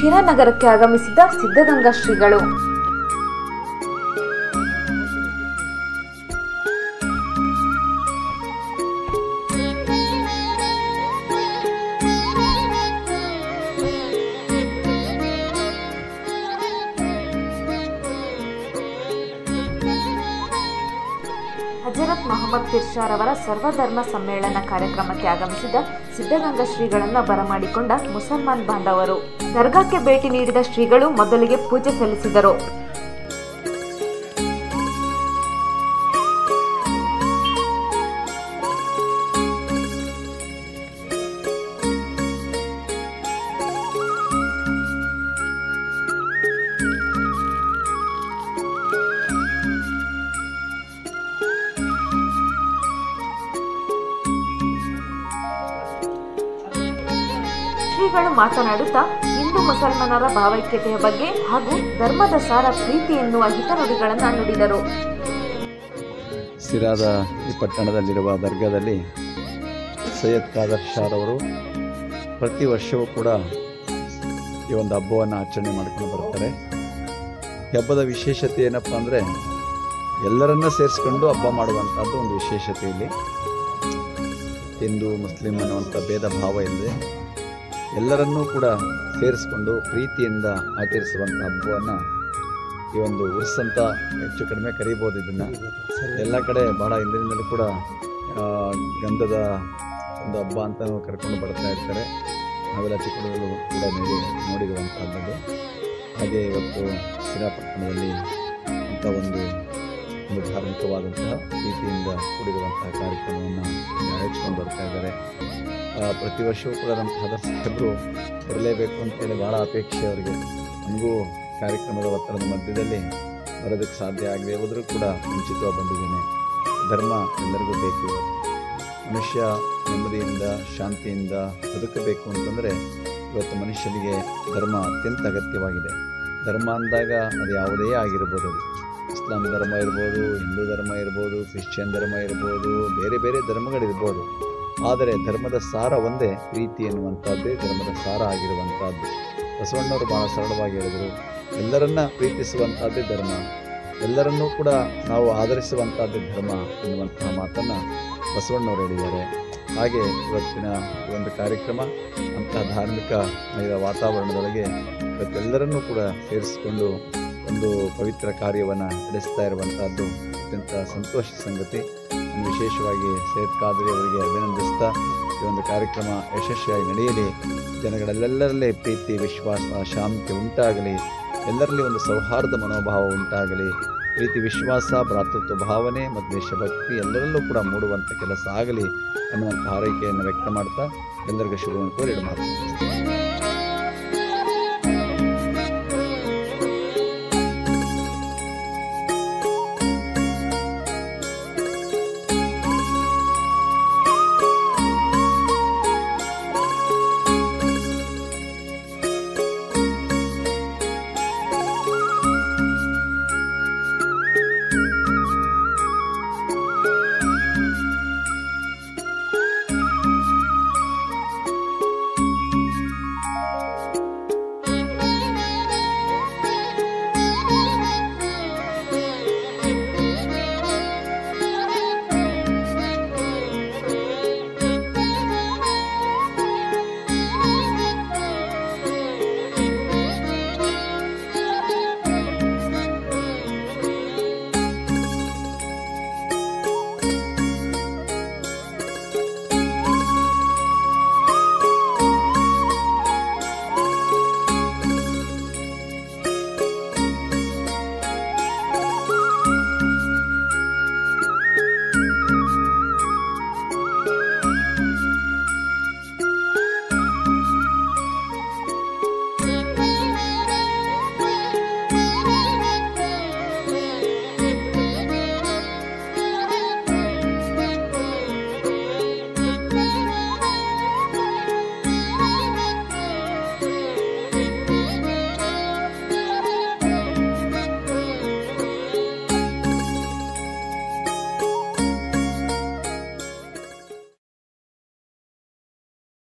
ಶಿರಾನಗರಕ್ಕೆ ಆಗಮಿಸಿದ ಸಿದ್ಧಗಂಗಾ ಶ್ರೀಗಳು ಹಜರತ್ ಮೊಹಮ್ಮದ್ ಪಿರ್ಷಾರ್ ಅವರ ಸರ್ವಧರ್ಮ ಸಮ್ಮೇಳನ ಕಾರ್ಯಕ್ರಮಕ್ಕೆ ಆಗಮಿಸಿದ ಸಿದ್ಧಗಂಗಾ ಶ್ರೀಗಳನ್ನ ಬರಮಾಡಿಕೊಂಡ ಮುಸಲ್ಮಾನ್ ಬಾಂಧವರು ದರ್ಗಾಕ್ಕೆ ಭೇಟಿ ನೀಡಿದ ಶ್ರೀಗಳು ಮೊದಲಿಗೆ ಪೂಜೆ ಸಲ್ಲಿಸಿದರು ಶ್ರೀಗಳು ಮಾತನಾಡುತ್ತಾ ಹಿಂದೂ ಮುಸಲ್ಮಾನರ ಭಾವೈಕ್ಯತೆಯ ಬಗ್ಗೆ ಹಾಗೂ ಧರ್ಮದ ಸಾರ ಪ್ರೀತಿ ಎನ್ನುವ ಹಿತನುಡಿಗಳನ್ನು ನುಡಿದರು ಸಿರಾದ ಈ ಪಟ್ಟಣದಲ್ಲಿರುವ ದರ್ಗಾದಲ್ಲಿ ಸೈಯದ್ ಖಾದರ್ ಶಾರವರು ಪ್ರತಿ ವರ್ಷವೂ ಕೂಡ ಈ ಒಂದು ಹಬ್ಬವನ್ನು ಆಚರಣೆ ಮಾಡ್ಕೊಂಡು ಬರ್ತಾರೆ ಈ ಹಬ್ಬದ ವಿಶೇಷತೆ ಏನಪ್ಪ ಅಂದರೆ ಎಲ್ಲರನ್ನ ಸೇರಿಸ್ಕೊಂಡು ಹಬ್ಬ ಮಾಡುವಂಥದ್ದು ಒಂದು ವಿಶೇಷತೆ ಇಲ್ಲಿ ಹಿಂದೂ ಮುಸ್ಲಿಂ ಅನ್ನುವಂಥ ಭೇದ ಭಾವ ಇಲ್ಲದೆ ಎಲ್ಲರನ್ನೂ ಕೂಡ ಸೇರಿಸ್ಕೊಂಡು ಪ್ರೀತಿಯಿಂದ ಆಚರಿಸುವಂಥ ಹಬ್ಬವನ್ನು ಈ ಒಂದು ಉರ್ಸ್ ಅಂತ ಹೆಚ್ಚು ಕಡಿಮೆ ಕರೀಬೋದು ಇದನ್ನು ಎಲ್ಲ ಕಡೆ ಬಹಳ ಹಿಂದಿನಿಂದಲೂ ಕೂಡ ಆ, ಗಂಧದ ಒಂದು ಹಬ್ಬ ಅಂತ ಕರ್ಕೊಂಡು ಬರ್ತಾ ಇರ್ತಾರೆ ನಾವೆಲ್ಲ ಚಿಕ್ಕಗಳು ಕೂಡ ನೋಡಿ ನೋಡಿರುವಂಥದ್ದು ಹಾಗೆ ಇವತ್ತು ಶ್ರೀರಾಪಟ್ಟಣದಲ್ಲಿ ಇಂಥ ಒಂದು ಒಂದು ಧಾರ್ಮಿಕವಾದಂತಹ ಪ್ರೀತಿಯಿಂದ ಕೂಡಿರುವಂತಹ ಕಾರ್ಯಕ್ರಮವನ್ನು ಆಯೋಜಿಸ್ಕೊಂಡು ಬರ್ತಾ ಇದ್ದಾರೆ ಆ, ಪ್ರತಿ ವರ್ಷವೂ ಕೂಡ ನಮ್ಮ ಖಾದರ್ ಸಾಹೇಬರು ಬರಲೇಬೇಕು ಅಂತೇಳಿ ಭಾಳ ಅಪೇಕ್ಷೆ ಅವರಿಗೆ ನನಗೂ ಕಾರ್ಯಕ್ರಮದ ಒತ್ತಡದ ಮಧ್ಯದಲ್ಲಿ ಬರೋದಕ್ಕೆ ಸಾಧ್ಯ ಆಗದೆ ಹೋದರೂ ಕೂಡ ಮುಂಚಿತವಾಗಿ ಬಂದಿದ್ದೇನೆ ಧರ್ಮ ಎಲ್ಲರಿಗೂ ಬೇಕು ಇವತ್ತು ಮನುಷ್ಯ ನೆಮ್ಮದಿಯಿಂದ ಶಾಂತಿಯಿಂದ ಬದುಕಬೇಕು ಅಂತಂದರೆ ಇವತ್ತು ಮನುಷ್ಯನಿಗೆ ಧರ್ಮ ಅತ್ಯಂತ ಅಗತ್ಯವಾಗಿದೆ ಧರ್ಮ ಅಂದಾಗ ಅದು ಯಾವುದೇ ಆಗಿರ್ಬೋದು ಅದು ಇಸ್ಲಾಂ ಧರ್ಮ ಇರ್ಬೋದು ಹಿಂದೂ ಧರ್ಮ ಇರ್ಬೋದು ಕ್ರಿಶ್ಚಿಯನ್ ಧರ್ಮ ಇರ್ಬೋದು ಬೇರೆ ಬೇರೆ ಧರ್ಮಗಳಿರ್ಬೋದು ಆದರೆ ಧರ್ಮದ ಸಾರ ಒಂದೇ ಪ್ರೀತಿ ಎನ್ನುವಂಥದ್ದೇ ಧರ್ಮದ ಸಾರ ಆಗಿರುವಂಥದ್ದು ಬಸವಣ್ಣವರು ಬಹಳ ಸರಳವಾಗಿ ಹೇಳಿದರು ಎಲ್ಲರನ್ನ ಪ್ರೀತಿಸುವಂಥದ್ದೇ ಧರ್ಮ ಎಲ್ಲರನ್ನೂ ಕೂಡ ನಾವು ಆಧರಿಸುವಂಥದ್ದೇ ಧರ್ಮ ಎನ್ನುವಂತಹ ಮಾತನ್ನು ಬಸವಣ್ಣವರು ಹೇಳಿದ್ದಾರೆ ಹಾಗೆ ಇವತ್ತಿನ ಈ ಒಂದು ಕಾರ್ಯಕ್ರಮ ಅಂತಹ ಧಾರ್ಮಿಕ ಮಯದ ವಾತಾವರಣದೊಳಗೆ ಇವತ್ತೆಲ್ಲರನ್ನೂ ಕೂಡ ಸೇರಿಸಿಕೊಂಡು ಒಂದು ಪವಿತ್ರ ಕಾರ್ಯವನ್ನು ನಡೆಸ್ತಾ ಇರುವಂತಹದ್ದು ಅತ್ಯಂತ ಸಂತೋಷ ಸಂಗತಿ ನಾನು ವಿಶೇಷವಾಗಿ ಸೈಯದ್ ಖಾದ್ರಿ ಅವರಿಗೆ ಅಭಿನಂದಿಸ್ತಾ ಈ ಒಂದು ಕಾರ್ಯಕ್ರಮ ಯಶಸ್ವಿಯಾಗಿ ನಡೆಯಲಿ ಜನಗಳಲ್ಲೆಲ್ಲರಲ್ಲೇ ಪ್ರೀತಿ ವಿಶ್ವಾಸ ಶಾಂತಿ ಉಂಟಾಗಲಿ ಎಲ್ಲರಲ್ಲಿ ಒಂದು ಸೌಹಾರ್ದ ಮನೋಭಾವ ಉಂಟಾಗಲಿ ಪ್ರೀತಿ ವಿಶ್ವಾಸ ಭ್ರಾತೃತ್ವ ಭಾವನೆ ಮತ್ತು ದೇಶಭಕ್ತಿ ಎಲ್ಲರಲ್ಲೂ ಕೂಡ ಮೂಡುವಂಥ ಕೆಲಸ ಆಗಲಿ ಅನ್ನುವಂಥ ಹಾರೈಕೆಯನ್ನು ವ್ಯಕ್ತ ಮಾಡ್ತಾ ಎಲ್ಲರಿಗೂ ಶುಭವನ್ನು ಕೋರಿ ಮಾತು